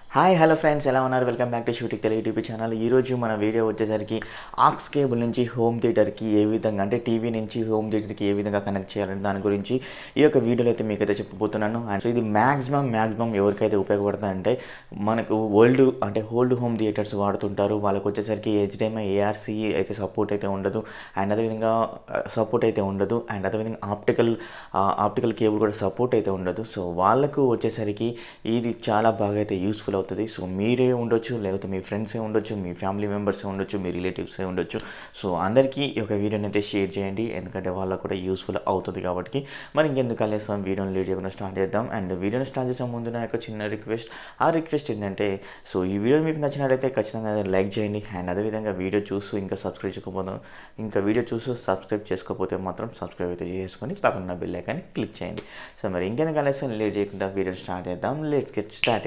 hi hello friends ఎలా ఉన్నారు welcome back to shooting Telugu YouTube channel ఈరోజు మన వీడియో వచ్చేసరికి ఆక్స్ కేబుల్ నుంచి హోమ్ థియేటర్కి ఏ విధంగా అంటే టీవీ నుంచి హోమ్ థియేటర్కి ఏ విధంగా కనెక్ట్ చేయాలని దాని గురించి ఈ యొక్క వీడియోలో అయితే మీకైతే చెప్పబోతున్నాను అండ్ సో ఇది మ్యాక్సిమం మ్యాక్సిమం ఎవరికైతే ఉపయోగపడుతుందంటే మనకు ఓల్డ్ అంటే ఓల్డ్ హోమ్ థియేటర్స్ వాడుతుంటారు వాళ్ళకి వచ్చేసరికి హెచ్డిఎంఐ ఏఆర్సీ అయితే సపోర్ట్ అయితే ఉండదు అండ్ అదేవిధంగా సపోర్ట్ అయితే ఉండదు అండ్ అదేవిధంగా ఆప్టికల్ ఆప్టికల్ కేబుల్ కూడా సపోర్ట్ అయితే ఉండదు సో వాళ్ళకు వచ్చేసరికి ఇది చాలా బాగా అయితే యూస్ఫుల్ అవుతుంది సో మీరే ఉండొచ్చు లేకపోతే మీ ఫ్రెండ్సే ఉండొచ్చు మీ ఫ్యామిలీ మెంబర్సే ఉండొచ్చు మీ రిలేటివ్సే ఉండొచ్చు సో అందరికీ ఈ యొక్క వీడియోని అయితే షేర్ చేయండి ఎందుకంటే వాళ్ళకు కూడా యూస్ఫుల్ అవుతుంది కాబట్టి మరి ఇంకెందుకు కలిస్తాం వీడియోని లేట్ చేయకుండా స్టార్ట్ చేద్దాం అండ్ వీడియోని స్టార్ట్ చేసే ముందు నా యొక్క చిన్న రిక్వెస్ట్ ఆ రిక్వెస్ట్ ఏంటంటే సో ఈ వీడియో మీకు నచ్చినట్లయితే ఖచ్చితంగా లైక్ చేయండి అండ్ అదేవిధంగా వీడియో చూస్తూ ఇంకా సబ్స్క్రైబ్ చేసుకోకపోతే ఇంకా వీడియో చూస్తూ సబ్స్క్రైబ్ చేసుకోకపోతే మాత్రం సబ్స్క్రైబ్ అయితే చేసుకొని పక్కన బెల్ ఐకాన్ని క్లిక్ చేయండి సో మరి ఇంకెందుకు కలిస్తాం లేట్ చేయకుండా వీడియోని స్టార్ట్ చేద్దాం లెట్ గెట్ స్టార్ట్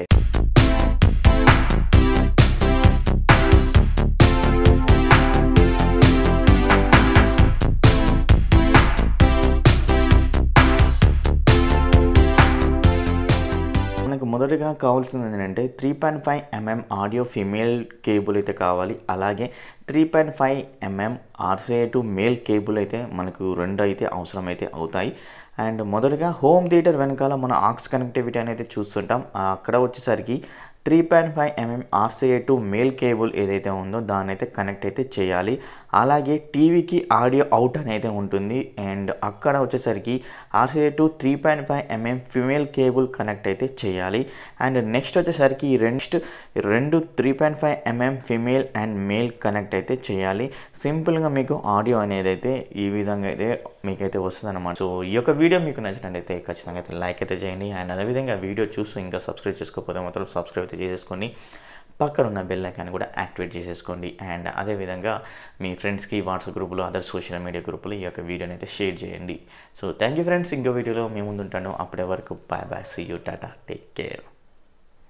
మనకు మొదటగా కావాల్సింది ఏంటంటే three point five MM audio female cable అయితే కావాలి అలాగే three point five MM RCA to male cable అయితే మనకు రెండు అయితే అవసరం అయితే అవుతాయి అండ్ మొదటగా హోమ్ థియేటర్ వెనకాల మన ఆక్స్ కనెక్టివిటీ అనేది చూస్తుంటాం అక్కడ వచ్చేసరికి three point five MM RCA to male cable ఏదైతే ఉందో దాన్ని అయితే కనెక్ట్ అయితే చేయాలి అలాగే టీవీకి ఆడియో అవుట్ అనేది ఉంటుంది అండ్ అక్కడ వచ్చేసరికి RCA to three point five MM female cable connect అయితే చేయాలి అండ్ నెక్స్ట్ వచ్చేసరికి నెక్స్ట్ రెండు three point five MM female and male connect అయితే చేయాలి సింపుల్గా మీకు ఆడియో అనేది అయితే ఈ విధంగా అయితే మీకైతే వస్తుంది అనమాట సో ఈ యొక్క వీడియో మీకు నచ్చినట్లయితే ఖచ్చితంగా అయితే లైక్ అయితే చేయండి అండ్ అదేవిధంగా వీడియో చూస్తూ ఇంకా సబ్స్క్రైబ్ చేసుకోకపోతే మాత్రం సబ్స్క్రైబ్ అయితే చేసేసుకొని పక్కన ఉన్న బెల్ ఐకాన్ కూడా యాక్టివేట్ చేసేసుకోండి అండ్ అదేవిధంగా మీ ఫ్రెండ్స్కి వాట్సాప్ గ్రూపులో అదర్ సోషల్ మీడియా గ్రూపులో ఈ యొక్క వీడియోని అయితే షేర్ చేయండి సో థ్యాంక్ యూ ఫ్రెండ్స్ ఇంకో వీడియోలో మేము ముందుంటాను అప్పటి వరకు bye bye see you tata take care